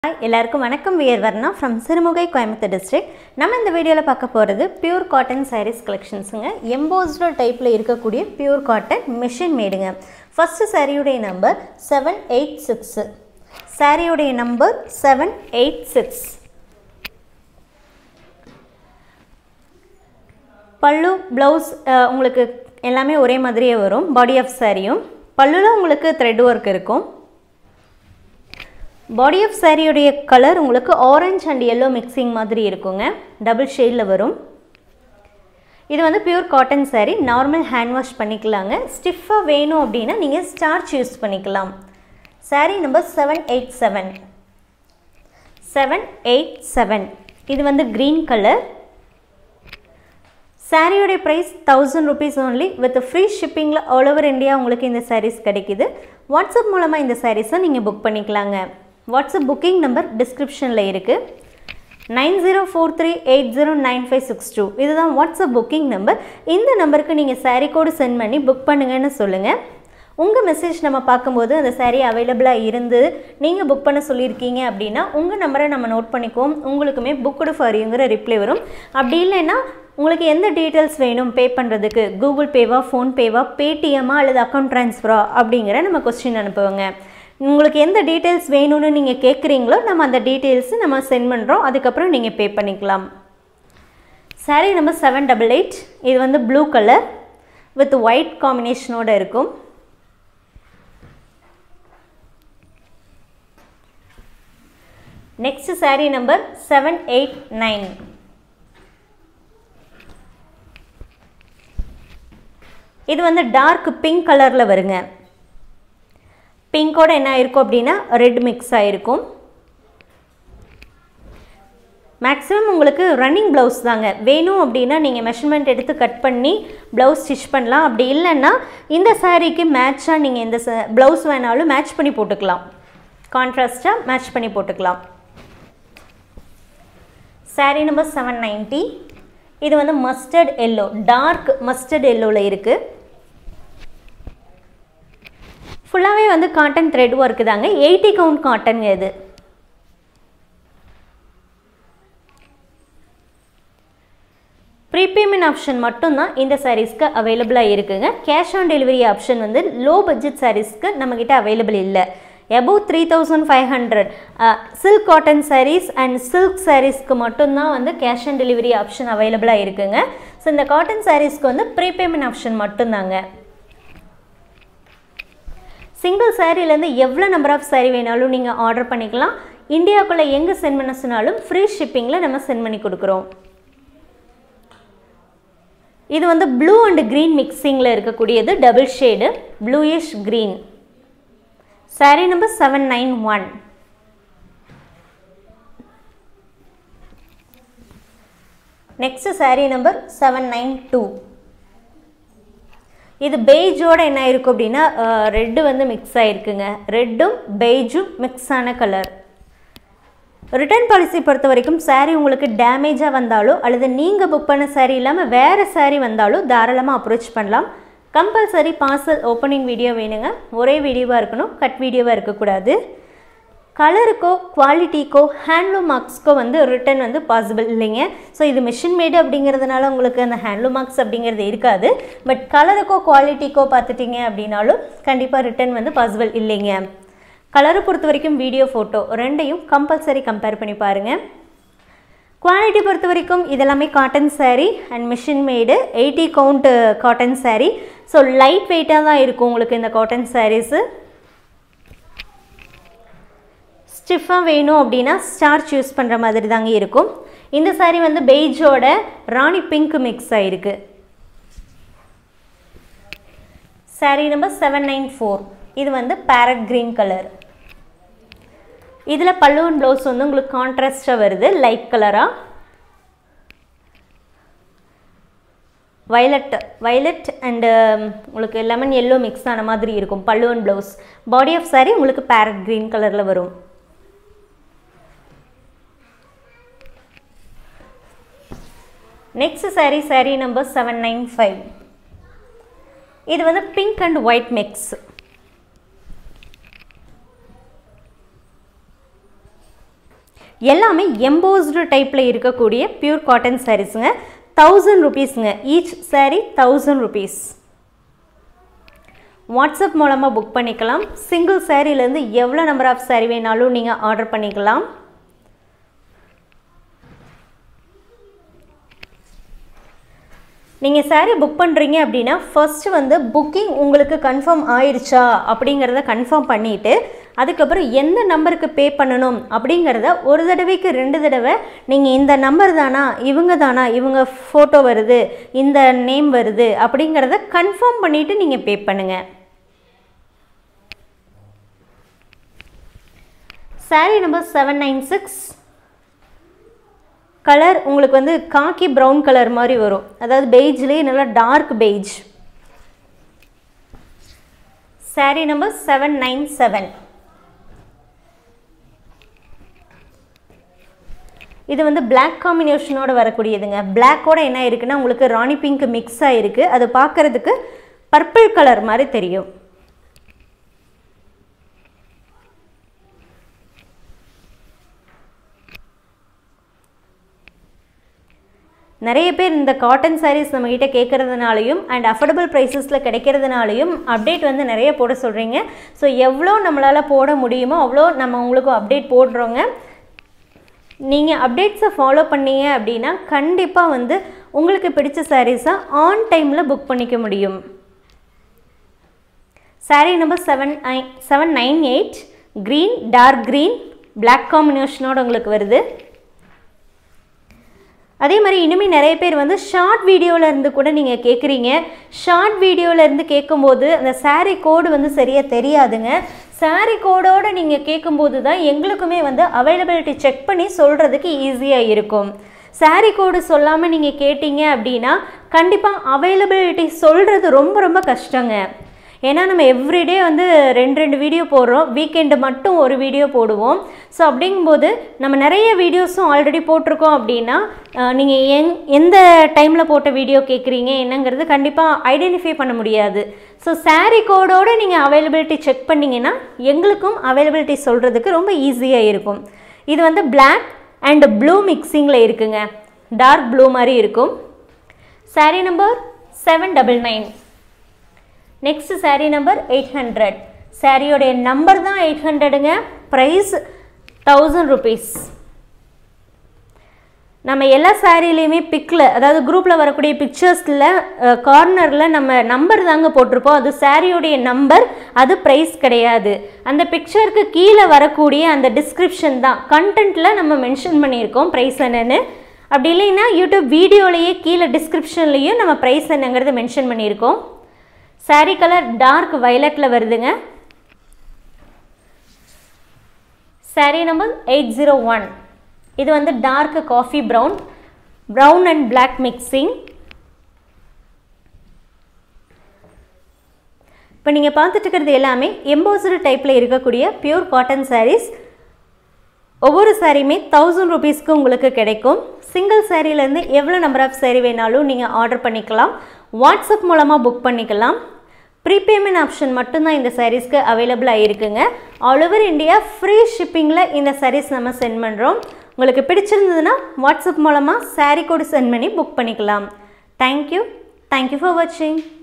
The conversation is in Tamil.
ஹாய் எல்லாருக்கும் வணக்கம் we're Varna from Sirumugai Coimbatore district நம்ம இந்த வீடியோவில் பார்க்க போகிறது பியூர் காட்டன் சாரீஸ் கலெக்ஷன்ஸுங்க எம்போஸ்டு டைப்பில் இருக்கக்கூடிய பியூர் காட்டன் மிஷின் மேடுங்க ஃபஸ்ட்டு சாரியுடைய நம்பர் செவன் எயிட் சிக்ஸு சாரியுடைய நம்பர் செவன் எயிட் சிக்ஸ் பல்லு ப்ளவுஸ் உங்களுக்கு எல்லாமே ஒரே மாதிரியே வரும் பாடி ஆஃப் சாரியும் பல்லுல உங்களுக்கு த்ரெட் ஒர்க் இருக்கும் பாடி ஆஃப் சாரியுடைய கலர் உங்களுக்கு ஆரஞ்ச் அண்ட் எல்லோ மிக்சிங் மாதிரி இருக்குங்க டபுள் ஷேடில் வரும் இது வந்து pure cotton saree normal hand wash பண்ணிக்கலாங்க ஸ்டிஃபாக வேணும் அப்படின்னா நீங்கள் ஸ்டார்ச் யூஸ் பண்ணிக்கலாம் saree number seven eight seven seven eight seven இது வந்து க்ரீன் கலர் சாரியோடைய price thousand rupees only with free ஷிப்பிங்கில் ஆல் ஓவர் இந்தியா உங்களுக்கு இந்த சாரீஸ் கிடைக்குது வாட்ஸ்அப் மூலமாக இந்த சாரீஸை நீங்கள் புக் பண்ணிக்கலாங்க வாட்ஸ்அப் புக்கிங் நம்பர் டிஸ்கிரிப்ஷனில் இருக்குது nine zero four three eight zero nine five six two இதுதான் வாட்ஸ்அப் புக்கிங் நம்பர் இந்த நம்பருக்கு நீங்கள் சாரீ கோடு சென்ட் பண்ணி புக் பண்ணுங்கன்னு சொல்லுங்கள் உங்கள் மெசேஜ் நம்ம பார்க்கும்போது அந்த சாரீ அவைலபிளாக இருந்து நீங்கள் புக் பண்ண சொல்லியிருக்கீங்க அப்படின்னா உங்கள் நம்பரை நம்ம நோட் பண்ணிக்குவோம் உங்களுக்குமே புக்குடு ஃபாரிங்கிற ரிப்ளை வரும் அப்படி இல்லைன்னா உங்களுக்கு எந்த டீட்டெயில்ஸ் வேணும் பே பண்ணுறதுக்கு கூகுள் பேவா ஃபோன்பேவா பேடிஎம்மா அல்லது அக்கௌண்ட் ட்ரான்ஸ்ஃபரா அப்படிங்கிற நம்ம கொஸ்டின் அனுப்புவோங்க உங்களுக்கு எந்த டீட்டெயில்ஸ் வேணும்னு நீங்கள் கேட்குறீங்களோ நம்ம அந்த டீட்டெயில்ஸு நம்ம சென்ட் பண்ணுறோம் அதுக்கப்புறம் நீங்கள் பே பண்ணிக்கலாம் saree number seven double eight இது வந்து ப்ளூ கலர் வித் ஒயிட் காம்பினேஷனோடு இருக்கும் next saree number seven eight nine இது வந்து டார்க் பிங்க் கலரில் வருங்க பிங்கோட என்ன ஆயிருக்கும் அப்படின்னா ரெட் மிக்ஸ் ஆகிருக்கும் மேக்ஸிமம் உங்களுக்கு ரன்னிங் ப்ளவுஸ் தாங்க வேணும் அப்படின்னா நீங்கள் மெஷர்மெண்ட் எடுத்து கட் பண்ணி ப்ளவுஸ் ஸ்டிச் பண்ணலாம் அப்படி இல்லைன்னா இந்த சாரீக்கு மேட்சாக நீங்கள் இந்த ப்ளவுஸ் வேணாலும் மேட்ச் பண்ணி போட்டுக்கலாம் கான்ட்ராஸ்ட்டாக மேட்ச் பண்ணி போட்டுக்கலாம் சாரீ நம்பர் செவன் நைன்ட்டி இது வந்து மஸ்டர்ட் எல்லோ டார்க் மஸ்டர்ட் எல்லோவில் இருக்குது ஃபுல்லாகவே வந்து காட்டன் த்ரெட் ஒர்க்கு தாங்க எயிட்டி கவுண்ட் காட்டன் இது ப்ரீபேமெண்ட் ஆப்ஷன் மட்டும்தான் இந்த சாரீஸ்க்கு அவைலபிளாக இருக்குங்க கேஷ் ஆன் டெலிவரி ஆப்ஷன் வந்து லோ பட்ஜெட் சாரீஸ்க்கு நம்மக்கிட்ட அவைலபிள் இல்லை above three thousand five hundred silk cotton sarees and silk சாரீஸ்க்கு மட்டும்தான் வந்து கேஷ் ஆன் டெலிவரி ஆப்ஷன் அவைலபிளாக இருக்குங்க ஸோ இந்த காட்டன் சாரீஸ்க்கு வந்து ப்ரீபேமெண்ட் ஆப்ஷன் மட்டும்தாங்க சிங்கிள் சாரீலேருந்து எவ்வளோ நம்பர் ஆஃப் சாரீ வேணாலும் நீங்கள் ஆர்டர் பண்ணிக்கலாம் இந்தியாவுக்குள்ளே எங்கே சென்ட் பண்ண சொன்னாலும் ஃப்ரீ ஷிப்பிங்கில் நம்ம சென்ட் பண்ணி கொடுக்குறோம் இது வந்து ப்ளூ அண்ட் க்ரீன் மிக்சிங்கில் இருக்கக்கூடியது double shade bluish green saree number seven nine one next saree number seven nine two இது பெய்ஜோட என்ன இருக்கும் அப்படின்னா ரெட்டு வந்து மிக்ஸ் ஆகிருக்குங்க ரெட்டும் பெய்ஜும் மிக்ஸ் ஆன கலர் ரிட்டர்ன் பாலிசி பொறுத்த வரைக்கும் சாரீ உங்களுக்கு டேமேஜாக வந்தாலோ அல்லது நீங்கள் புக் பண்ண சாரீ இல்லாமல் வேறு சாரீ வந்தாலோ தாராளமாக அப்ரோச் பண்ணலாம் கம்பல்சரி பார்சல் ஓப்பனிங் வீடியோ வேணுங்க ஒரே வீடியோவாக இருக்கணும் கட் வீடியோவாக இருக்கக்கூடாது கலருக்கோ குவாலிட்டிக்கோ ஹேண்ட்லூம் மார்க்ஸ்க்கோ வந்து ரிட்டன் வந்து பாசிபிள் இல்லைங்க ஸோ இது மிஷின் மேடு அப்படிங்கிறதுனால உங்களுக்கு அந்த ஹேண்ட்லூம் மார்க்ஸ் அப்படிங்கிறது இருக்காது பட் கலருக்கோ குவாலிட்டிக்கோ பார்த்துட்டிங்க அப்படின்னாலும் கண்டிப்பாக ரிட்டன் வந்து பாசிபிள் இல்லைங்க கலரை பொறுத்த வரைக்கும் வீடியோ ஃபோட்டோ ரெண்டையும் கம்பல்சரி கம்பேர் பண்ணி பாருங்கள் குவாலிட்டி பொறுத்த வரைக்கும் இதெல்லாமே cotton saree and machine made eighty count cotton saree so light வெயிட்டாக தான் இருக்கும் உங்களுக்கு இந்த காட்டன் சாரீஸு ஸ்டிஃபாக வேணும் அப்படின்னா ஸ்டார்ச் யூஸ் பண்ணுற மாதிரி தாங்க இருக்கும் இந்த சாரீ வந்து பெய்ஜோட ராணி பிங்க் மிக்ஸ் ஆகிருக்கு saree number seven nine four இது வந்து பேரட் க்ரீன் கலர் இதில் பல்லுவன் ப்ளவுஸ் வந்து உங்களுக்கு கான்ட்ராஸ்டாக வருது லைட் கலராக வயலட் வயலட் அண்டு உங்களுக்கு லெமன் எல்லோ மிக்ஸ் ஆன மாதிரி இருக்கும் பல்லுவன் ப்ளவுஸ் பாடி ஆஃப் சாரீ உங்களுக்கு பேரட் க்ரீன் கலரில் வரும் next saree saree number seven nine five இது வந்து பிங்க் அண்ட் ஒயிட் மிக்ஸ் எல்லாமே எம்போஸ்டு டைப்பில் இருக்கக்கூடிய பியூர் காட்டன் சாரீஸுங்க தௌசண்ட் ருபீஸுங்க each saree thousand rupees WhatsApp மூலமாக புக் பண்ணிக்கலாம் சிங்கிள் சாரீலேருந்து எவ்வளோ நம்பர் ஆஃப் saree வேணாலும் நீங்கள் ஆர்டர் பண்ணிக்கலாம் நீங்கள் saree புக் பண்ணுறீங்க அப்படின்னா ஃபர்ஸ்ட் வந்து புக்கிங் உங்களுக்கு கன்ஃபார்ம் ஆயிடுச்சா அப்படிங்கிறத கன்ஃபார்ம் பண்ணிவிட்டு அதுக்கப்புறம் எந்த நம்பருக்கு பே பண்ணணும் அப்படிங்கிறத ஒரு தடவைக்கு ரெண்டு தடவை நீங்கள் இந்த நம்பர் தானா இவங்க தானா இவங்க ஃபோட்டோ வருது இந்த நேம் வருது அப்படிங்கிறத கன்ஃபார்ம் பண்ணிவிட்டு நீங்கள் பே பண்ணுங்கள் saree number seven nine six colour உங்களுக்கு வந்து காக்கி ப்ரௌன் கலர் மாதிரி வரும் அதாவது பெய்ஜ்லேயே நல்லா dark beige saree number seven nine seven இது வந்து Black காம்பினேஷனோட வரக்கூடியதுங்க பிளாக்கோட என்ன இருக்குன்னா உங்களுக்கு ராணி பிங்க் மிக்ஸ் ஆகிருக்கு அது பார்க்கறதுக்கு பர்பிள் கலர் மாதிரி தெரியும் நிறைய பேர் இந்த காட்டன் சாரீஸ் நம்மக்கிட்ட கேட்குறதுனாலையும் அண்ட் அஃபோர்டபுள் ப்ரைஸஸில் கிடைக்கிறதுனாலையும் அப்டேட் வந்து நிறைய போட சொல்கிறீங்க ஸோ எவ்வளோ நம்மளால் போட முடியுமோ அவ்வளோ நம்ம உங்களுக்கு அப்டேட் போடுறோங்க நீங்கள் அப்டேட்ஸை ஃபாலோ பண்ணீங்க அப்படின்னா கண்டிப்பாக வந்து உங்களுக்கு பிடிச்ச சாரீஸை ஆன் டைமில் புக் பண்ணிக்க முடியும் saree நம்பர் செவன் ஐ seven nine eight green dark green Black காம்பினேஷனோட உங்களுக்கு வருது அதே மாதிரி இனிமேல் நிறைய பேர் வந்து ஷார்ட் வீடியோவில் இருந்து கூட நீங்கள் கேட்குறீங்க ஷார்ட் வீடியோவில் இருந்து கேட்கும்போது அந்த saree கோடு வந்து சரியாக தெரியாதுங்க saree கோடோடு நீங்கள் கேட்கும்போது தான் எங்களுக்குமே வந்து அவைலபிலிட்டி செக் பண்ணி சொல்கிறதுக்கு ஈஸியாக இருக்கும் saree கோடு சொல்லாமல் நீங்கள் கேட்டீங்க அப்படின்னா கண்டிப்பாக அவைலபிலிட்டி சொல்கிறது ரொம்ப ரொம்ப கஷ்டங்க ஏன்னா நம்ம எவ்ரிடே வந்து ரெண்டு ரெண்டு வீடியோ போடுறோம் வீக்கெண்டு மட்டும் ஒரு வீடியோ போடுவோம் ஸோ அப்படிங்கும்போது நம்ம நிறைய வீடியோஸும் ஆல்ரெடி போட்டிருக்கோம் அப்படின்னா நீங்கள் எங் எந்த டைமில் போட்ட வீடியோ கேட்குறீங்க என்னங்கிறது கண்டிப்பாக ஐடென்டிஃபை பண்ண முடியாது ஸோ saree கோடோடு நீங்கள் அவைலபிலிட்டி செக் பண்ணிங்கன்னா எங்களுக்கும் அவைலபிலிட்டி சொல்கிறதுக்கு ரொம்ப ஈஸியாக இருக்கும் இது வந்து Black அண்ட் ப்ளூ மிக்சிங்கில் இருக்குங்க டார்க் ப்ளூ மாதிரி இருக்கும் saree number seven double nine next saree number eight hundred சாரியோடைய நம்பர் தான் எயிட் ஹண்ட்ரடுங்க ப்ரைஸ் தௌசண்ட் ருபீஸ் நம்ம எல்லா சாரிலையுமே பிக்கில் அதாவது குரூப்பில் வரக்கூடிய பிக்சர்ஸில் கார்னரில் நம்ம நம்பர் தாங்க போட்டிருப்போம் அது சாரியோடைய நம்பர் அது ப்ரைஸ் கிடையாது அந்த பிக்சருக்கு கீழே வரக்கூடிய அந்த டிஸ்கிரிப்ஷன் தான் கண்டென்ட்டில் நம்ம மென்ஷன் பண்ணியிருக்கோம் ப்ரைஸ் என்னன்னு அப்படி இல்லைன்னா யூடியூப் வீடியோலேயே கீழே டிஸ்கிரிப்ஷன்லேயும் நம்ம ப்ரைஸ் என்னங்கிறத மென்ஷன் பண்ணியிருக்கோம் saree கலர் டார்க் வயலட்டில் வருதுங்க saree number eight zero one இது வந்து dark coffee brown brown and Black mixing இப்போ நீங்கள் பார்த்துட்டு இருக்கிறது எல்லாமே எம்போசடு டைப்பில் இருக்கக்கூடிய பியூர் காட்டன் sarees ஒவ்வொரு சாரியுமே தௌசண்ட் ருபீஸ்க்கு உங்களுக்கு கிடைக்கும் சிங்கிள் சாரீலேருந்து எவ்வளோ நம்பர் ஆஃப் saree வேணாலும் நீங்கள் ஆர்டர் பண்ணிக்கலாம் வாட்ஸ்அப் மூலமாக புக் பண்ணிக்கலாம் ப்ரீபேமெண்ட் ஆப்ஷன் மட்டும்தான் இந்த சாரீஸ்க்கு அவைலபிளாக இருக்குங்க ஆல் ஓவர் இந்தியா ஃப்ரீ ஷிப்பிங்கில் இந்த சாரீஸ் நம்ம சென்ட் பண்ணுறோம் உங்களுக்கு பிடிச்சிருந்ததுன்னா வாட்ஸ்அப் மூலமாக saree கோடு சென்ட் பண்ணி புக் பண்ணிக்கலாம் தேங்க்யூ தேங்க்யூ ஃபார் வாட்சிங்